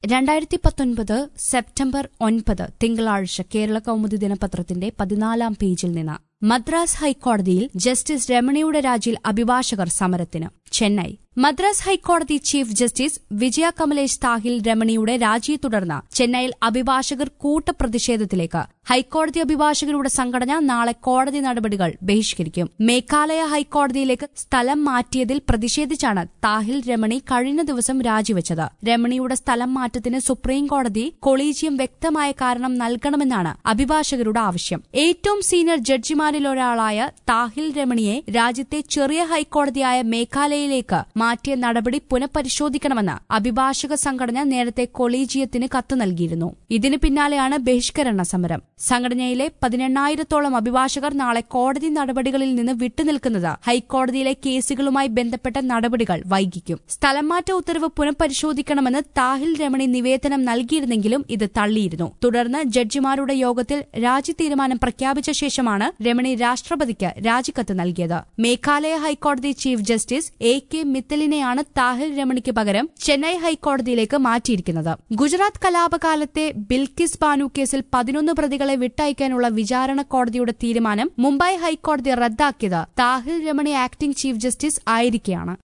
രണ്ടായിരത്തി പത്തൊൻപത് സെപ്റ്റംബർ ഒൻപത് തിങ്കളാഴ്ച കേരള കൗമുദി ദിനപത്രത്തിന്റെ പതിനാലാം പേജിൽ നിന്ന് മദ്രാസ് ഹൈക്കോടതിയിൽ ജസ്റ്റിസ് രമണിയുടെ രാജിയിൽ അഭിഭാഷകർ സമരത്തിന് ചെന്നൈ മദ്രാസ് ഹൈക്കോടതി ചീഫ് ജസ്റ്റിസ് വിജയ കമലേഷ് താഹിൽ രമണിയുടെ രാജിയെ തുടർന്ന് ചെന്നൈയിൽ അഭിഭാഷകർ കൂട്ടപ്രതിഷേധത്തിലേക്ക് ഹൈക്കോടതി അഭിഭാഷകരുടെ സംഘടന നാളെ കോടതി നടപടികൾ ബഹിഷ്കരിക്കും മേഘാലയ ഹൈക്കോടതിയിലേക്ക് സ്ഥലം മാറ്റിയതിൽ പ്രതിഷേധിച്ചാണ് താഹിൽ രമണി കഴിഞ്ഞ ദിവസം രാജിവെച്ചത് രമണിയുടെ സ്ഥലം മാറ്റത്തിന് സുപ്രീം കോടതി കൊളീജിയം വ്യക്തമായ കാരണം നൽകണമെന്നാണ് അഭിഭാഷകരുടെ ആവശ്യം ഏറ്റവും സീനിയർ ജഡ്ജിമാരിലൊരാളായ താഹിൽ രമണിയെ രാജ്യത്തെ ചെറിയ ഹൈക്കോടതിയായ മേഘാലയയിലേക്ക് മാറ്റിയ നടപടി പുനഃപരിശോധിക്കണമെന്ന് അഭിഭാഷക സംഘടന നേരത്തെ കൊളീജിയത്തിന് കത്ത് നൽകിയിരുന്നു ഇതിന് പിന്നാലെയാണ് ബഹിഷ്കരണ സമരം സംഘടനയിലെ പതിനെണ്ണായിരത്തോളം അഭിഭാഷകർ നാളെ കോടതി നടപടികളിൽ നിന്ന് വിട്ടുനിൽക്കുന്നത് ഹൈക്കോടതിയിലെ കേസുകളുമായി ബന്ധപ്പെട്ട നടപടികൾ വൈകിക്കും സ്ഥലംമാറ്റ ഉത്തരവ് പുനഃപരിശോധിക്കണമെന്ന് താഹിൽ രമണി നിവേദനം നൽകിയിരുന്നെങ്കിലും ഇത് തള്ളിയിരുന്നു തുടർന്ന് ജഡ്ജിമാരുടെ യോഗത്തിൽ രാജി തീരുമാനം പ്രഖ്യാപിച്ച ശേഷമാണ് രമണി രാഷ്ട്രപതിക്ക് രാജിക്കത്ത് നൽകിയത് മേഘാലയ ഹൈക്കോടതി ചീഫ് ജസ്റ്റിസ് എ കെ മിത്തലിനെയാണ് താഹിൽ രമണിക്ക് പകരം ചെന്നൈ ഹൈക്കോടതിയിലേക്ക് മാറ്റിയിരിക്കുന്നത് ഗുജറാത്ത് കലാപകാലത്തെ ബിൽക്കിസ് ബാനു കേസിൽ പതിനൊന്ന് പ്രതികളെ വിട്ടയക്കാനുള്ള വിചാരണ കോടതിയുടെ തീരുമാനം മുംബൈ ഹൈക്കോടതി റദ്ദാക്കിയത് Tahil Ramani acting chief justice ആയിരിക്കെയാണ്